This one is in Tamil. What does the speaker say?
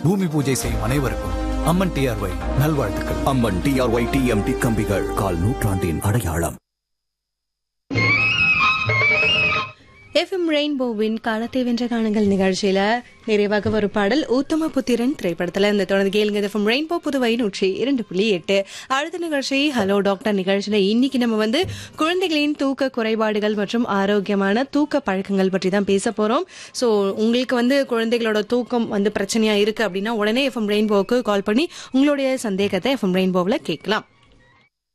பூமி பூஜை செய்யும் அனைவருக்கும் அம்மன் டிஆர்ஒய் நல்வாழ்த்துக்கள் அம்மன் டிஆர்ஒய் டிஎம்டி கம்பிகள் கால் நூற்றாண்டின் அடையாளம் எஃப்எம் ரெயின்போவின் காலத்தை வென்ற காணுங்கள் நிகழ்ச்சியில நிறைவாக ஒரு பாடல் உத்தம புத்திரன் திரைப்படத்துல இந்த தொடர்ந்து கேளுங்க எஃப்எம் ரெயின்போ புதுவை நூற்றி இரண்டு புள்ளி எட்டு அடுத்த நிகழ்ச்சி ஹலோ டாக்டர் நிகழ்ச்சியில இன்னைக்கு நம்ம வந்து குழந்தைகளின் தூக்க குறைபாடுகள் மற்றும் ஆரோக்கியமான தூக்க பழக்கங்கள் பற்றி தான் பேச போறோம் ஸோ உங்களுக்கு வந்து குழந்தைகளோட தூக்கம் வந்து பிரச்சனையா இருக்கு அப்படின்னா உடனே எஃப்எம் ரெயின்போவுக்கு கால் பண்ணி உங்களுடைய சந்தேகத்தை எஃப்எம் ரெயின்போவில் கேட்கலாம்